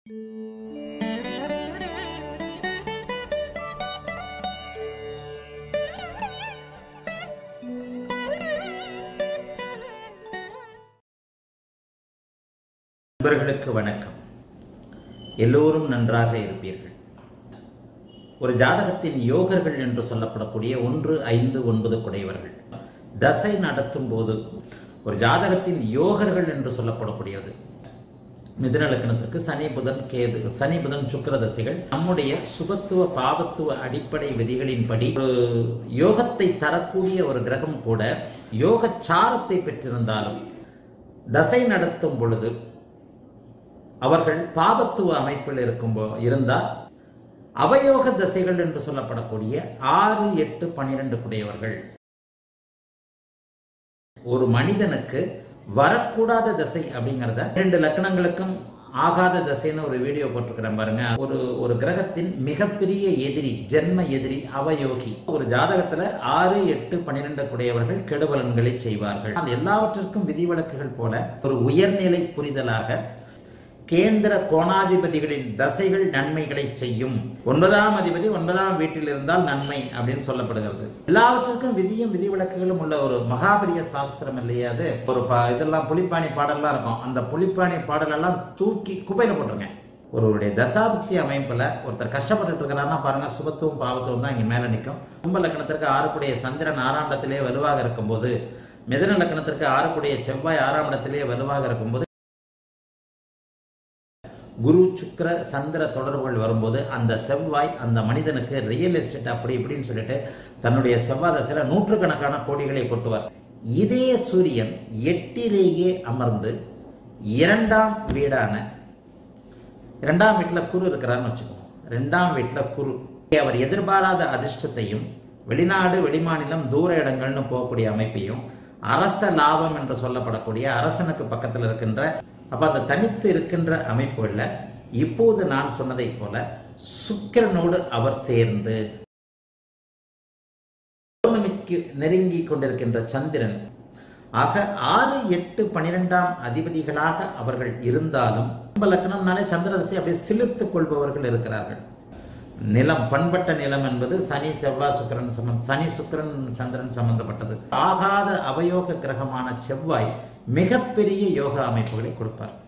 நண்பர்களுக்கு வணக்கம் எல்லோரும் நன்றாக இருப்பீர்கள் ஒரு ஜாதகத்தின் யோகர்கள் என்று சொல்லப்படக்கூடிய ஒன்று ஐந்து ஒன்பது குடையவர்கள் தசை நடத்தும் போது ஒரு ஜாதகத்தின் யோகர்கள் என்று சொல்லப்படக்கூடியது மிதுன லக்னத்திற்கு சனி புதன் கேது சனி புதன் சுக்கிர தசைகள் நம்முடைய சுபத்துவ பாவத்துவ அடிப்படை விதிகளின்படி ஒரு யோகத்தை தரக்கூடிய ஒரு கிரகம் கூட யோக சாரத்தை பெற்றிருந்தாலும் தசை நடத்தும் பொழுது அவர்கள் பாபத்துவ அமைப்பில் இருக்கும் இருந்தால் அவயோக தசைகள் என்று சொல்லப்படக்கூடிய ஆறு எட்டு பனிரெண்டு குடையவர்கள் ஒரு மனிதனுக்கு வரக்கூடாத தசை அப்படிங்கிறத ரெண்டு லக்கணங்களுக்கும் ஆகாத தசைன்னு ஒரு வீடியோ போட்டிருக்கிறேன் பாருங்க ஒரு ஒரு கிரகத்தின் மிகப்பெரிய எதிரி ஜென்ம எதிரி அவயோகி ஒரு ஜாதகத்துல ஆறு எட்டு பன்னிரெண்டு குடையவர்கள் கெடுபலன்களை செய்வார்கள் ஆனால் எல்லாவற்றிற்கும் விதிவிலக்குகள் போல ஒரு உயர்நிலை புரிதலாக கேந்திர கோணாதிபதிகளின் தசைகள் நன்மைகளை செய்யும் ஒன்பதாம் அதிபதி ஒன்பதாம் வீட்டில் இருந்தால் நன்மை அப்படின்னு சொல்லப்படுகிறது எல்லாவற்றிற்கும் விதியும் விதிவிலக்குகளும் உள்ள ஒரு மகாபரிய சாஸ்திரம் இல்லையா அது ஒரு ப- இதெல்லாம் புலிப்பாணி பாடல்லாம் இருக்கும் அந்த புலிப்பாணி பாடலெல்லாம் தூக்கி குப்பையில போட்டுருங்க ஒருவருடைய தசாபுக்தி அமைப்புல ஒருத்தர் கஷ்டப்பட்டுட்டு இருக்கிறாருன்னா பாருங்க சுபத்துவம் பாவத்துவம் தான் இங்க மேல நிற்கும் கும்ப லக்கணத்திற்கு ஆறுக்குடைய சந்திரன் ஆறாம் இடத்திலே வலுவாக இருக்கும்போது மிதுன லக்கணத்திற்கு ஆறுக்குடைய செவ்வாய் ஆறாம் இடத்திலே வலுவாக இருக்கும்போது குரு சுக்கிர சந்திர தொடர்புகள் வரும்போது அந்த செவ்வாய் அந்த மனிதனுக்கு ரியல் எஸ்டேட் அப்படி இப்படின்னு சொல்லிட்டு தன்னுடைய செவ்வாய் தசையில நூற்றுக்கணக்கான கோடிகளை கொட்டுவார் இதே சூரியன் எட்டிலேயே அமர்ந்து இரண்டாம் வீடான இரண்டாம் வீட்டுல குரு இருக்கிறார்னு வச்சுக்கோங்க ரெண்டாம் வீட்டுல குரு அவர் எதிர்பாராத அதிர்ஷ்டத்தையும் வெளிநாடு வெளிமாநிலம் தூர இடங்கள்னு போகக்கூடிய அமைப்பையும் அரச லாபம் என்று சொல்லப்படக்கூடிய அரசனுக்கு பக்கத்தில் இருக்கின்ற அப்ப அந்த தனித்து இருக்கின்ற அமைப்புகள்ல இப்போது நான் சொன்னதைப் போல சுக்கிரனோடு அவர் சேர்ந்து பௌர்ணமிக்கு நெருங்கி கொண்டிருக்கின்ற சந்திரன் ஆக ஆறு எட்டு பனிரெண்டாம் அதிபதிகளாக அவர்கள் இருந்தாலும் கும்ப லக்னம்னாலே சந்திரதசை அப்படியே சிலிர்த்துக் கொள்பவர்கள் இருக்கிறார்கள் நிலம் பண்பட்ட நிலம் என்பது சனி செவ்வாய் சுக்கிரன் சம்பந்த சனி சுக்கிரன் சந்திரன் சம்பந்தப்பட்டது ஆகாத அவயோக கிரகமான செவ்வாய் மிகப்பெரிய யோக அமைப்புகளை கொடுப்பார்